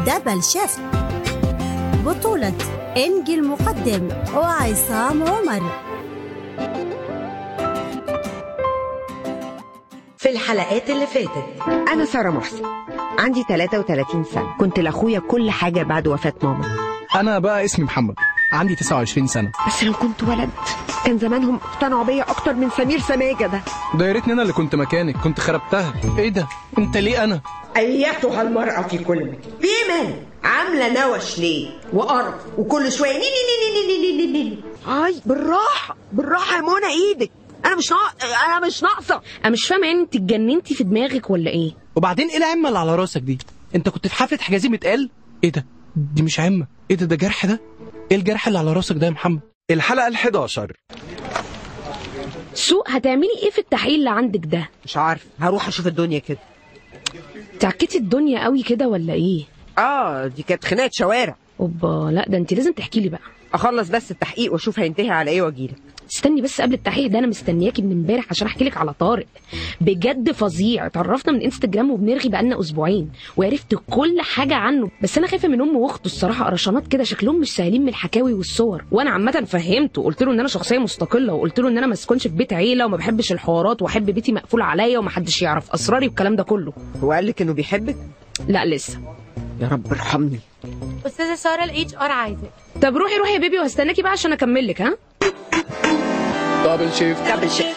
دبل شيفت بطولة إنجي المقدم وعصام عمر في الحلقات اللي فاتت أنا سارة محسن عندي 33 سنة كنت لأخويا كل حاجة بعد وفاة ماما انا بقى اسمي محمد عندي 29 سنه بس لو كنت ولد كان زمانهم اقتنعوا بيا أكتر من سمير سماجة ده ده يا ريتني انا اللي كنت مكانك كنت خربتها ايه ده انت ليه انا أيتها المرأة في كل مكان في من عاملة نوش ليه وقرف وكل شوية ني ني ني ني ني ني ني ني هاي بالراحة بالراحة يا منى إيدك أنا مش ناقصة أنا مش ناقصة انا مش فاهمه يعني انت اتجننتي في دماغك ولا ايه وبعدين ايه العمه اللي على راسك دي انت كنت في حفله حجازي متقال ايه ده دي مش عمه ايه ده ده جرح ده ايه الجرح اللي على راسك ده يا محمد الحلقة ال11 سوق هتعملي ايه في التحقيق اللي عندك ده مش عارف هروح أشوف الدنيا كده تعكتي الدنيا قوي كده ولا ايه آه دي كانت خناقة شوارع اوبا لا ده انت لازم تحكي لي بقى أخلص بس التحقيق وأشوف هينتهي على إيه وأجيلك استني بس قبل التحقيق ده انا مستنياكي من امبارح عشان احكي لك على طارق بجد فظيع اتعرفنا من انستجرام وبنرغي بقالنا اسبوعين وعرفت كل حاجه عنه بس انا خايفه من امه واخته الصراحه قرشانات كده شكلهم مش سهلين من الحكاوي والصور وانا عامه فهمته قلت له ان انا شخصيه مستقله وقلت له ان انا ما اسكنش في بيت عيله وما بحبش الحوارات واحب بيتي مقفول عليا ومحدش يعرف اسراري والكلام ده كله هو قال لك إنه بيحبك لا لسه يا رب ارحمني استاذه ساره الاتش ار عايزك طب روحي روحي يا بيبي وهستناكي بقى عشان اكمل لك ها دبل شيفت دبل شيء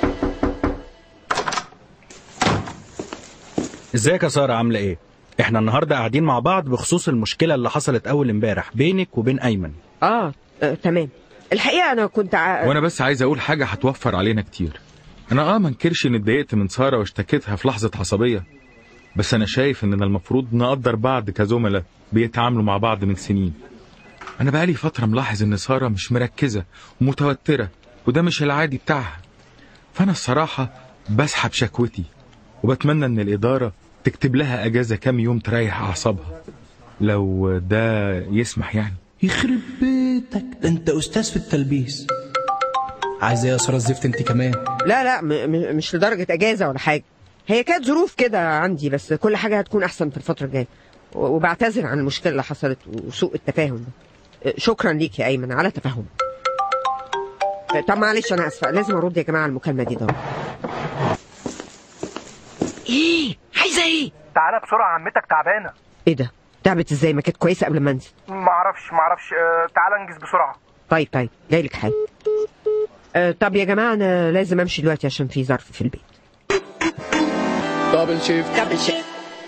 ازيك يا سارة عاملة ايه؟ احنا النهاردة قاعدين مع بعض بخصوص المشكلة اللي حصلت أول امبارح بينك وبين أيمن آه, آه تمام الحقيقة أنا كنت ع... وانا بس عايز اقول حاجه هتوفر علينا كتير انا اه ما انكرش اني اتضايقت من ساره واشتكيتها في لحظه عصبيه بس انا شايف اننا المفروض نقدر بعض كزملاء بيتعاملوا مع بعض من سنين انا بقالي فتره ملاحظ ان ساره مش مركزه ومتوتره وده مش العادي بتاعها فانا الصراحه بسحب شكوتي وبتمنى ان الاداره تكتب لها اجازه كام يوم تريح اعصابها لو ده يسمح يعني يخرب بيتك ده انت استاذ في التلبيس عايزه ايه يا ساره الزفت انت كمان لا لا م... م... مش لدرجة أجازة ولا حاجة هي كانت ظروف كده عندي بس كل حاجة هتكون أحسن في الفترة الجاية و- وبعتذر عن المشكلة اللي حصلت وسوء التفاهم ده أه، شكرا ليك يا أيمن على تفهم أه، طب معلش أنا آسفة لازم أرد يا جماعة على المكالمة دي ضروري إيه عايزة إيه تعالى بسرعة عمتك تعبانة إيه ده تعبت إزاي ما كانت كويسة قبل ما أنزل معرفش معرفش آه، تعالى انجز بسرعة طيب طيب جاي لك حاجة أه طب يا جماعة أنا لازم أمشي دلوقتي عشان في ظرف في البيت دبل شيفت دبل شيء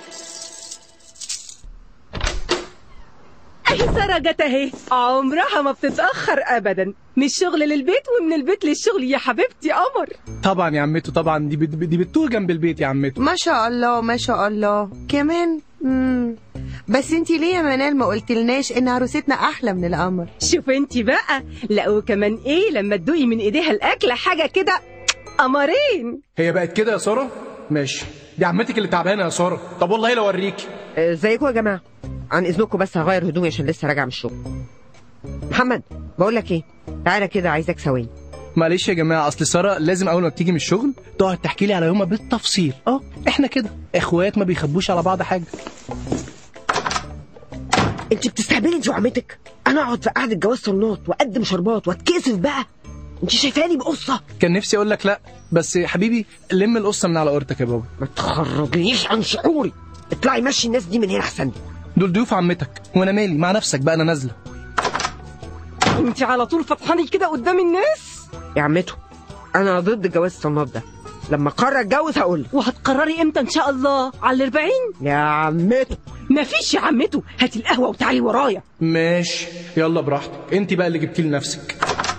اهي سارة جت اهي عمرها ما بتتأخر أبدا من الشغل للبيت ومن البيت للشغل يا حبيبتي قمر طبعا يا عمته طبعا دي بت- دي بتطول جنب البيت يا عمته ما شاء الله ما شاء الله كمان مم. بس انتي ليه يا منال ما قلتلناش ان عروستنا احلى من القمر شوف انتي بقى لا وكمان ايه لما تدوقي من ايديها الأكلة حاجة كده قمرين هي بقت كده يا ساره ماشي دي عمتك اللي تعبانه يا ساره طب والله لو اوريكي أه، ازيكم يا جماعة عن إذنكم بس هغير هدومي عشان لسه راجع من الشغل محمد بقول لك إيه تعالى كده عايزك ثواني معلش يا جماعه اصل ساره لازم اول ما بتيجي من الشغل تقعد تحكي لي على يومها بالتفصيل اه احنا كده اخوات ما بيخبوش على بعض حاجه انت بتستهبلي انت وعمتك انا اقعد في قعده جواز صنات واقدم شربات واتكسف بقى انت شايفاني بقصه كان نفسي اقول لك لا بس يا حبيبي لم القصه من على قورتك يا بابا ما تخرجنيش عن شعوري اطلعي مشي الناس دي من هنا احسن دول ضيوف عمتك وانا مالي مع نفسك بقى انا نازله انتي على طول فطحاني كده قدام الناس يا عمته انا ضد جواز الصنات ده لما اقرر اتجوز هقول لك وهتقرري امتى ان شاء الله على الاربعين يا عمته مفيش يا عمته هاتي القهوة وتعالي ورايا ماشي يلا براحتك انت بقى اللي جبتي لنفسك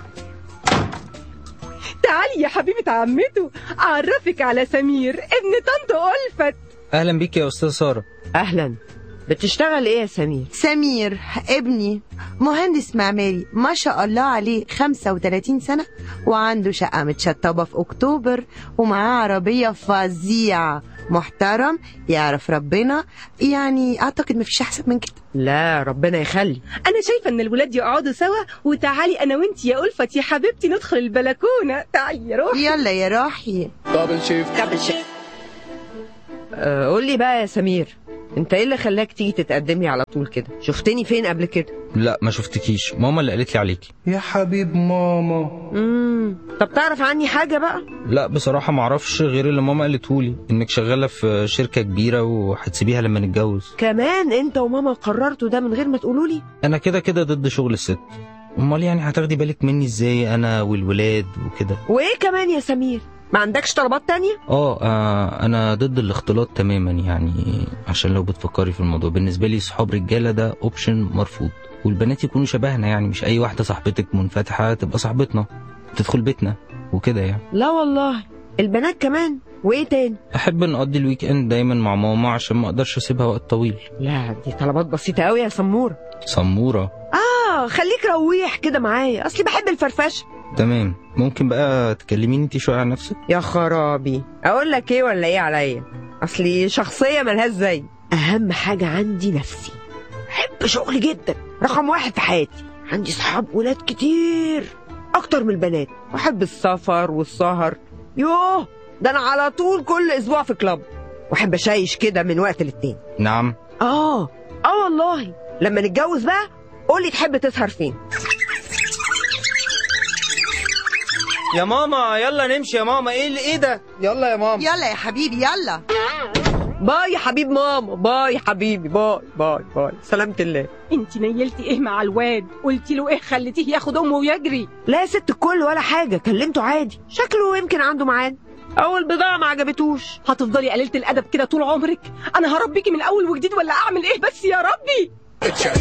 تعالي يا حبيبة عمته أعرفك على سمير ابن طنط ألفت اهلا بيك يا استاذ ساره اهلا بتشتغل ايه يا سمير سمير ابني مهندس معماري ما شاء الله عليه 35 سنة وعنده شقة متشطبة في أكتوبر ومعاه عربية فظيعة محترم يعرف ربنا يعني أعتقد مفيش أحسن من كده لا ربنا يخلي أنا شايفة إن الولاد يقعدوا سوا وتعالي أنا وأنتي يا ألفت يا حبيبتي ندخل البلكونة تعالي يا روحي يلا يا روحي دبل شيفت دبل شيفت قول لي بقى يا سمير انت ايه اللي خلاك تيجي تتقدمي على طول كده شفتني فين قبل كده لا ما شفتكيش ماما اللي قالت لي عليكي يا حبيب ماما امم طب تعرف عني حاجه بقى لا بصراحة ما اعرفش غير اللي ماما قالته لي انك شغالة في شركة كبيرة وهتسيبيها لما نتجوز كمان انت وماما قررتوا ده من غير ما تقولوا لي انا كده كده ضد شغل الست امال يعني هتاخدي بالك مني ازاي انا والولاد وكده وايه كمان يا سمير ما عندكش طلبات تانية اه آه، انا ضد الاختلاط تماما يعني عشان لو بتفكري في الموضوع بالنسبه لي صحاب رجاله ده اوبشن مرفوض والبنات يكونوا شبهنا يعني مش اي واحده صاحبتك منفتحه تبقى صاحبتنا تدخل بيتنا وكده يعني لا والله البنات كمان وايه تاني احب نقضي الويك اند دايما مع ماما عشان ما اقدرش اسيبها وقت طويل لا دي طلبات بسيطه قوي يا سموره سموره اه خليك رويح كده معايا اصلي بحب الفرفشه تمام ممكن بقى تكلميني انت شويه عن نفسك يا خرابي اقول لك ايه ولا ايه عليا اصلي شخصيه ملهاش زي اهم حاجه عندي نفسي احب شغلي جدا رقم واحد في حياتي عندي صحاب ولاد كتير اكتر من البنات واحب السفر والسهر يوه ده انا على طول كل اسبوع في كلاب واحب اشيش كده من وقت للتاني نعم اه اه والله لما نتجوز بقى قولي تحب تسهر فين يا ماما يلا نمشي يا ماما ايه اللي ايه ده يلا يا ماما يلا يا حبيبي يلا باي يا حبيب ماما باي يا حبيبي باي باي باي سلامة الله انت نيلتي ايه مع الواد قلتي له ايه خليتيه ياخد امه ويجري لا يا ست الكل ولا حاجة كلمته عادي شكله يمكن عنده ميعاد أول بضاعة ما عجبتوش هتفضلي قليله الادب كده طول عمرك انا هربيكي من اول وجديد ولا اعمل ايه بس يا ربي